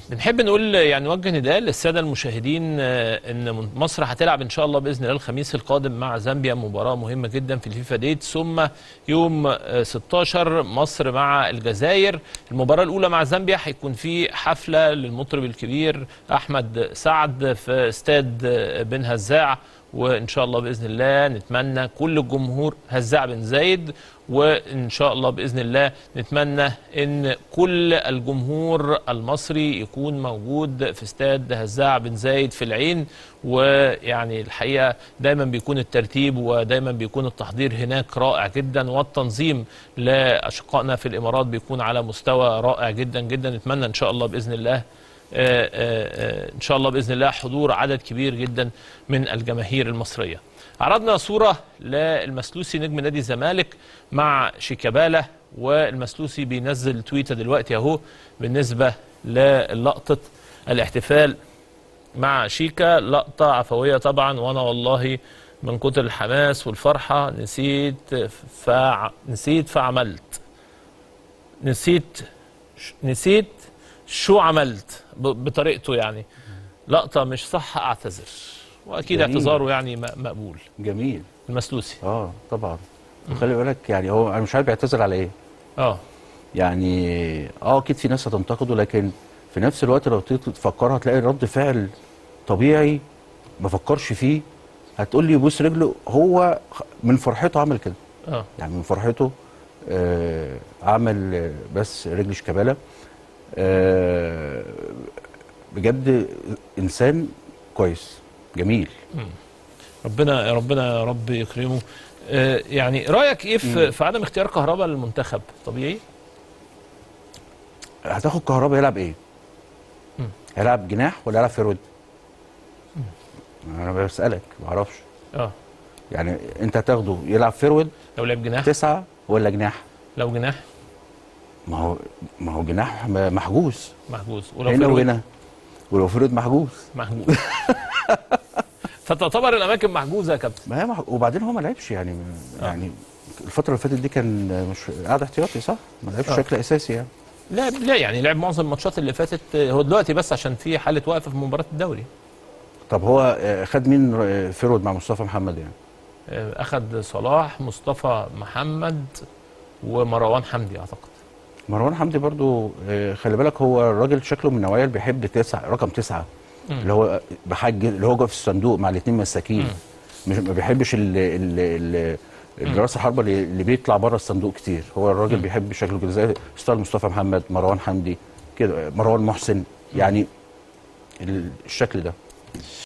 بنحب نقول يعني نوجه نداء للساده المشاهدين آه، ان من- مصر هتلعب ان شاء الله باذن الله الخميس القادم مع زامبيا مباراه مهمه جدا في الفيفا ديت ثم يوم آه، 16 مصر مع الجزائر المباراه الاولى مع زامبيا هيكون في حفله للمطرب الكبير احمد سعد في استاد آه، بن هزاع وان شاء الله باذن الله نتمنى كل الجمهور هزاع بن زايد وان شاء الله باذن الله نتمنى ان كل الجمهور المصري يكون موجود في استاد هزاع بن زايد في العين ويعني الحقيقه دايما بيكون الترتيب ودايما بيكون التحضير هناك رائع جدا والتنظيم لاشقائنا في الامارات بيكون على مستوى رائع جدا جدا نتمنى ان شاء الله باذن الله آه، آه، آه، ان شاء الله باذن الله حضور عدد كبير جدا من الجماهير المصريه. عرضنا صوره للمسلوسي نجم نادي الزمالك مع شيكابالا والمسلوسي بينزل تويته دلوقتي اهو بالنسبه للقطه الاحتفال مع شيكا لقطه عفويه طبعا وانا والله من كتر الحماس والفرحه نسيت فع... نسيت فعملت نسيت نسيت شو عملت ب- بطريقته يعني لقطة مش صح اعتذر واكيد جميل. اعتذاره يعني م- مقبول جميل المسلوسي اه طبعا وخلي بالك يعني هو انا مش عارف بيعتذر على ايه اه يعني اه اكيد في ناس هتنتقده لكن في نفس الوقت لو تيجي تفكرها هتلاقي رد فعل طبيعي ما فكرش فيه هتقول لي بوس رجله هو خ- من فرحته عمل كده اه يعني من فرحته آه عمل آه، بس رجل شيكابالا آه بجد انسان كويس جميل ربنا يا ربنا يا رب يكرمه آه يعني رايك ايه في, في عدم اختيار كهرباء للمنتخب طبيعي هتاخد كهربا يلعب ايه؟ مم. هيلعب جناح ولا يلعب فيرود؟ انا بسالك ما اعرفش اه يعني انت هتاخده يلعب فيرود لو لعب جناح تسعه ولا جناح؟ لو جناح ما هو ما هو جناح م- محجوز محجوز ولو هنا فيرود وهنا ولو فيرود محجوز محجوز فتعتبر الاماكن محجوزه يا كابتن ما هي مح... وبعدين هو ما لعبش يعني يعني الفتره اللي فاتت دي كان مش قاعد احتياطي صح؟ ما لعبش آه. بشكل اساسي يعني لعب لا يعني لعب معظم الماتشات اللي فاتت آه، هو دلوقتي بس عشان في حاله وقفه في مباراه الدوري طب هو آه، خد مين آه، فيرود مع مصطفى محمد يعني؟ آه، اخذ صلاح مصطفى محمد ومروان حمدي اعتقد مروان حمدي برضو آه، خلي بالك هو الراجل شكله من النوعيه اللي بيحب تسعه رقم تسعه اللي هو بحج اللي هو جوه في الصندوق مع الاثنين مساكين مش ما بيحبش ال ال ال الراس الحربه اللي اللي بيطلع بره الصندوق كتير هو الراجل بيحب شكله كده زي ستايل مصطفى محمد مروان حمدي كده مروان محسن يعني ال- الشكل ده